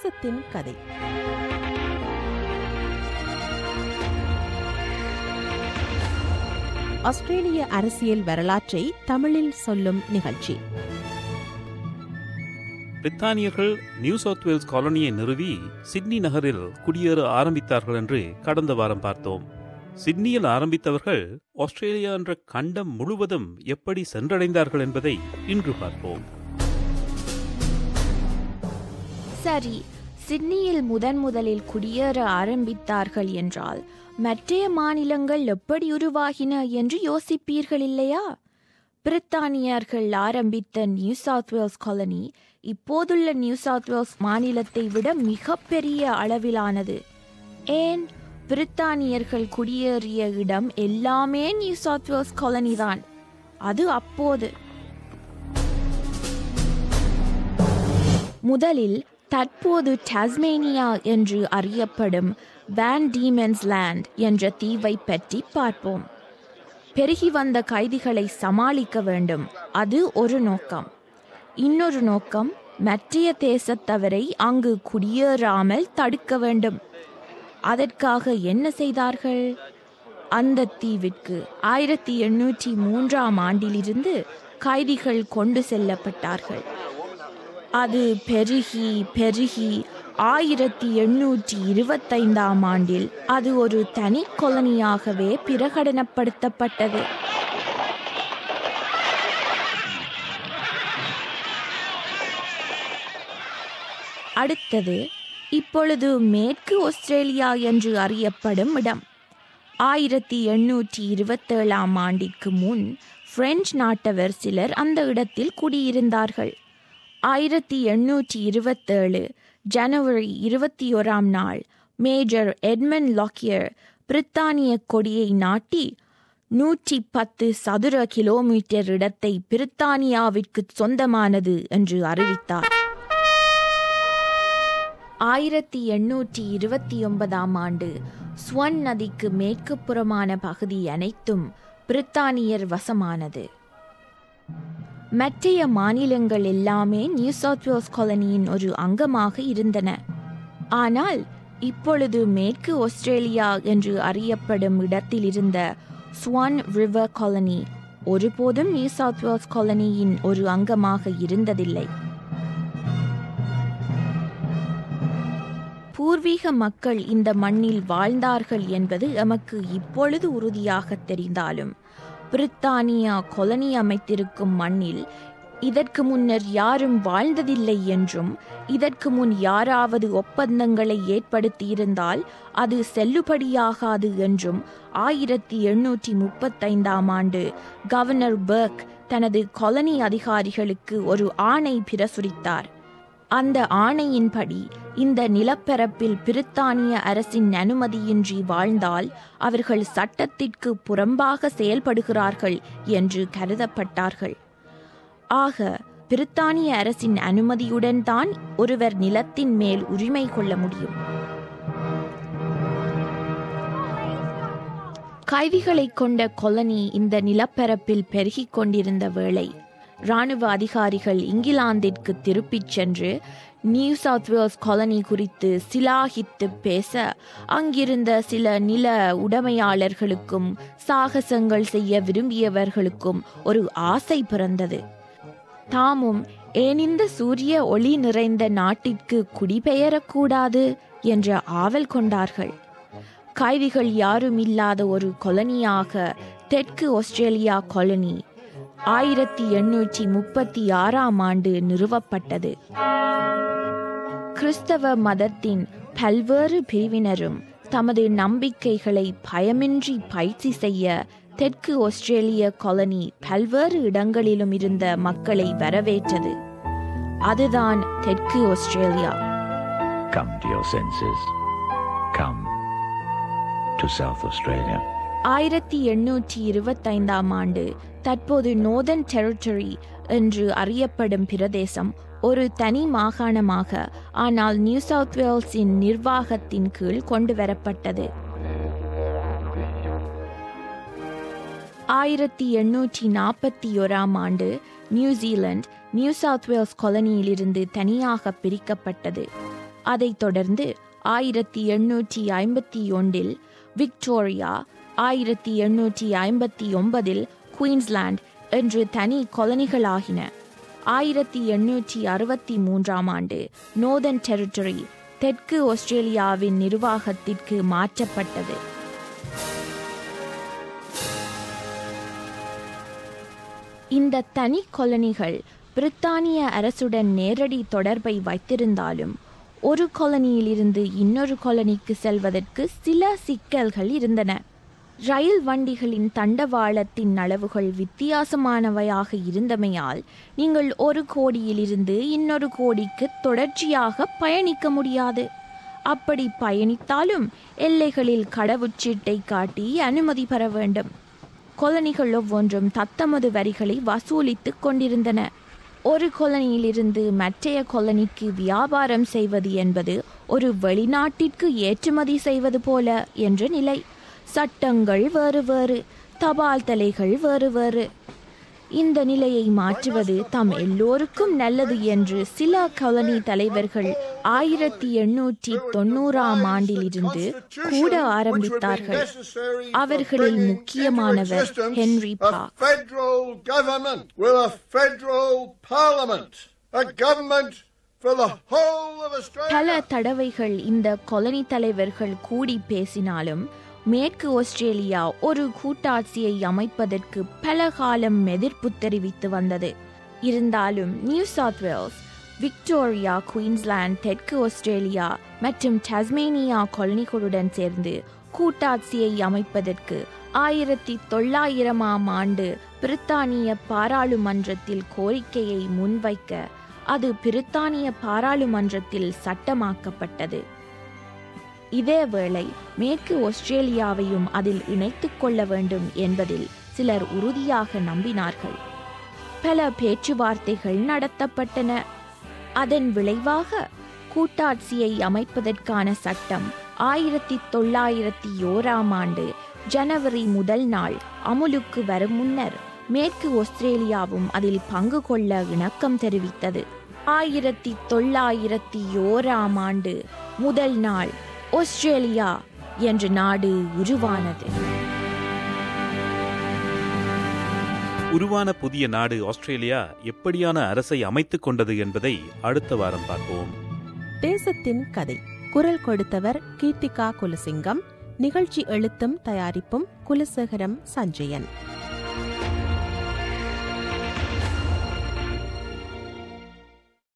தேசத்தின் கதை ஆஸ்திரேலிய அரசியல் வரலாற்றை தமிழில் சொல்லும் நிகழ்ச்சி பிரித்தானியர்கள் நியூ சவுத் வேல்ஸ் காலனியை நிறுவி சிட்னி நகரில் குடியேற ஆரம்பித்தார்கள் என்று கடந்த வாரம் பார்த்தோம் சிட்னியில் ஆரம்பித்தவர்கள் ஆஸ்திரேலியா என்ற கண்டம் முழுவதும் எப்படி சென்றடைந்தார்கள் என்பதை இன்று பார்ப்போம் சரி சிட்னியில் முதன் முதலில் குடியேற ஆரம்பித்தார்கள் என்றால் மற்றைய மாநிலங்கள் எப்படி உருவாகின என்று யோசிப்பீர்கள் இல்லையா பிரித்தானியர்கள் ஆரம்பித்த நியூ சவுத் வேல்ஸ் காலனி இப்போதுள்ள நியூ சவுத் வேல்ஸ் மாநிலத்தை விட மிகப்பெரிய அளவிலானது ஏன் பிரித்தானியர்கள் குடியேறிய இடம் எல்லாமே நியூ சவுத் வேல்ஸ் காலனி தான் அது அப்போது முதலில் தற்போது டாஸ்மேனியா என்று அறியப்படும் வேன் டீமன்ஸ் லேண்ட் என்ற தீவை பற்றி பார்ப்போம் பெருகி வந்த கைதிகளை சமாளிக்க வேண்டும் அது ஒரு நோக்கம் இன்னொரு நோக்கம் மற்றைய தேசத்தவரை அங்கு குடியேறாமல் தடுக்க வேண்டும் அதற்காக என்ன செய்தார்கள் அந்த தீவிற்கு ஆயிரத்தி எண்ணூற்றி மூன்றாம் ஆண்டிலிருந்து கைதிகள் கொண்டு செல்லப்பட்டார்கள் அது பெருகி பெருகி ஆயிரத்தி எண்ணூற்றி இருபத்தைந்தாம் ஆண்டில் அது ஒரு தனி கொலனியாகவே பிரகடனப்படுத்தப்பட்டது அடுத்தது இப்பொழுது மேற்கு ஆஸ்திரேலியா என்று அறியப்படும் இடம் ஆயிரத்தி எண்ணூற்றி இருபத்தேழாம் ஆண்டிற்கு முன் பிரெஞ்சு நாட்டவர் சிலர் அந்த இடத்தில் குடியிருந்தார்கள் ஆயிரத்தி எண்ணூற்றி இருபத்தேழு ஜனவரி இருபத்தி ஓராம் நாள் மேஜர் எட்மன் லாக்கியர் பிரித்தானிய கொடியை நாட்டி நூற்றி பத்து சதுர கிலோமீட்டர் இடத்தை பிரித்தானியாவிற்கு சொந்தமானது என்று அறிவித்தார் ஆயிரத்தி எண்ணூற்றி இருபத்தி ஒன்பதாம் ஆண்டு ஸ்வன் நதிக்கு மேற்கு புறமான பகுதி அனைத்தும் பிரித்தானியர் வசமானது மற்றைய மாநிலங்கள் எல்லாமே நியூ சவுத் வேல்ஸ் காலனியின் ஒரு அங்கமாக இருந்தன ஆனால் இப்பொழுது மேற்கு ஆஸ்திரேலியா என்று அறியப்படும் இடத்தில் இருந்த ஸ்வான் ரிவர் காலனி ஒருபோதும் நியூ சவுத் வேல்ஸ் காலனியின் ஒரு அங்கமாக இருந்ததில்லை பூர்வீக மக்கள் இந்த மண்ணில் வாழ்ந்தார்கள் என்பது எமக்கு இப்பொழுது உறுதியாக தெரிந்தாலும் பிரித்தானியா கொலனி அமைத்திருக்கும் மண்ணில் இதற்கு முன்னர் யாரும் வாழ்ந்ததில்லை என்றும் இதற்கு முன் யாராவது ஒப்பந்தங்களை ஏற்படுத்தியிருந்தால் அது செல்லுபடியாகாது என்றும் ஆயிரத்தி எண்ணூற்றி முப்பத்தைந்தாம் ஆண்டு கவர்னர் பர்க் தனது கொலனி அதிகாரிகளுக்கு ஒரு ஆணை பிரசுரித்தார் அந்த ஆணையின்படி இந்த நிலப்பரப்பில் பிரித்தானிய அரசின் அனுமதியின்றி வாழ்ந்தால் அவர்கள் சட்டத்திற்கு புறம்பாக செயல்படுகிறார்கள் என்று கருதப்பட்டார்கள் ஆக பிரித்தானிய அரசின் அனுமதியுடன் தான் ஒருவர் நிலத்தின் மேல் உரிமை கொள்ள முடியும் கைதிகளை கொண்ட கொலனி இந்த நிலப்பரப்பில் பெருகிக் கொண்டிருந்த வேளை ராணுவ அதிகாரிகள் இங்கிலாந்திற்கு திருப்பிச் சென்று நியூ சவுத் வேல்ஸ் காலனி குறித்து சிலாகித்து பேச அங்கிருந்த சில நில உடைமையாளர்களுக்கும் சாகசங்கள் செய்ய விரும்பியவர்களுக்கும் ஒரு ஆசை பிறந்தது தாமும் ஏனிந்த சூரிய ஒளி நிறைந்த நாட்டிற்கு குடிபெயரக்கூடாது என்ற ஆவல் கொண்டார்கள் கைதிகள் யாரும் இல்லாத ஒரு கொலனியாக தெற்கு ஆஸ்திரேலியா காலனி ஆயிரத்தி எண்ணூற்றி முப்பத்தி ஆறாம் ஆண்டு நிறுவப்பட்டது கிறிஸ்தவ மதத்தின் பல்வேறு பிரிவினரும் தமது நம்பிக்கைகளை பயமின்றி பயிற்சி செய்ய தெற்கு ஆஸ்திரேலிய காலனி பல்வேறு இடங்களிலும் இருந்த மக்களை வரவேற்றது அதுதான் தெற்கு Australia Come to your senses. Come to South Australia. ஆயிரத்தி எண்ணூற்றி இருபத்தைந்தாம் ஆண்டு தற்போது நோர்தன் டெரிட்டரி என்று அறியப்படும் பிரதேசம் ஒரு தனி மாகாணமாக ஆனால் நியூ சவுத் வேல்ஸின் நிர்வாகத்தின் கீழ் கொண்டு வரப்பட்டது ஆயிரத்தி எண்ணூற்றி நாற்பத்தி ஓராம் ஆண்டு நியூசிலாந்து நியூ சவுத் வேல்ஸ் காலனியிலிருந்து தனியாக பிரிக்கப்பட்டது அதைத் தொடர்ந்து ஆயிரத்தி எண்ணூற்றி ஐம்பத்தி ஒன்றில் விக்டோரியா ஆயிரத்தி எண்ணூற்றி ஐம்பத்தி ஒன்பதில் குயின்ஸ்லாந்து என்று தனி கொலனிகளாகின ஆயிரத்தி எண்ணூற்றி அறுபத்தி மூன்றாம் ஆண்டு நோர்தன் டெரிட்டரி தெற்கு ஆஸ்திரேலியாவின் நிர்வாகத்திற்கு மாற்றப்பட்டது இந்த தனி கொலனிகள் பிரித்தானிய அரசுடன் நேரடி தொடர்பை வைத்திருந்தாலும் ஒரு கொலனியிலிருந்து இன்னொரு கொலனிக்கு செல்வதற்கு சில சிக்கல்கள் இருந்தன ரயில் வண்டிகளின் தண்டவாளத்தின் அளவுகள் வித்தியாசமானவையாக இருந்தமையால் நீங்கள் ஒரு கோடியிலிருந்து இன்னொரு கோடிக்கு தொடர்ச்சியாக பயணிக்க முடியாது அப்படி பயணித்தாலும் எல்லைகளில் கடவுச்சீட்டை காட்டி அனுமதி பெற வேண்டும் கொலனிகள் ஒவ்வொன்றும் தத்தமது வரிகளை வசூலித்துக் கொண்டிருந்தன ஒரு கொலனியிலிருந்து மற்றைய கொலனிக்கு வியாபாரம் செய்வது என்பது ஒரு வெளிநாட்டிற்கு ஏற்றுமதி செய்வது போல என்ற நிலை சட்டங்கள் வேறு வேறு தபால் தலைகள் வேறு வேறு இந்த நிலையை மாற்றுவது தம் எல்லோருக்கும் நல்லது என்று சில கொலனி தலைவர்கள் ஆயிரத்தி எண்ணூற்றி தொண்ணூறாம் ஆண்டிலிருந்து கூட ஆரம்பித்தார்கள் அவர்களில் முக்கியமானவர் Henry Parkes federal government with a federal parliament, a government for the whole of Australia. பல தடவைகள் இந்த கொலனி தலைவர்கள் கூடி பேசினாலும் மேற்கு ஆஸ்திரேலியா ஒரு கூட்டாட்சியை அமைப்பதற்கு பல காலம் எதிர்ப்பு தெரிவித்து வந்தது இருந்தாலும் New South Wales Victoria Queensland தெற்கு ஆஸ்திரேலியா மற்றும் டஸ்மேனியா கொலனிகளுடன் சேர்ந்து கூட்டாட்சியை அமைப்பதற்கு ஆயிரத்தி தொள்ளாயிரமாம் ஆண்டு பிரித்தானிய பாராளுமன்றத்தில் கோரிக்கையை முன்வைக்க அது பிரித்தானிய பாராளுமன்றத்தில் சட்டமாக்கப்பட்டது இதேவேளை மேற்கு ஆஸ்திரேலியாவையும் அதில் இணைத்துக் கொள்ள வேண்டும் என்பதில் சிலர் உறுதியாக நம்பினார்கள் பல பேச்சுவார்த்தைகள் நடத்தப்பட்டன அதன் விளைவாக கூட்டாட்சியை அமைப்பதற்கான சட்டம் ஆயிரத்தி தொள்ளாயிரத்தி ஓராம் ஆண்டு ஜனவரி முதல் நாள் அமுலுக்கு வரும் முன்னர் மேற்கு ஆஸ்திரேலியாவும் அதில் பங்கு கொள்ள இணக்கம் தெரிவித்தது ஆயிரத்தி தொள்ளாயிரத்தி ஓராம் ஆண்டு முதல் நாள் ஆஸ்திரேலியா என்ற நாடு உருவானது உருவான புதிய நாடு ஆஸ்திரேலியா எப்படியான அரசை அமைத்துக் கொண்டது என்பதை அடுத்த வாரம் பார்ப்போம் தேசத்தின் கதை குரல் கொடுத்தவர் கீர்த்திகா குலசிங்கம் நிகழ்ச்சி எழுத்தும் தயாரிப்பும் குலசேகரம் சஞ்சயன்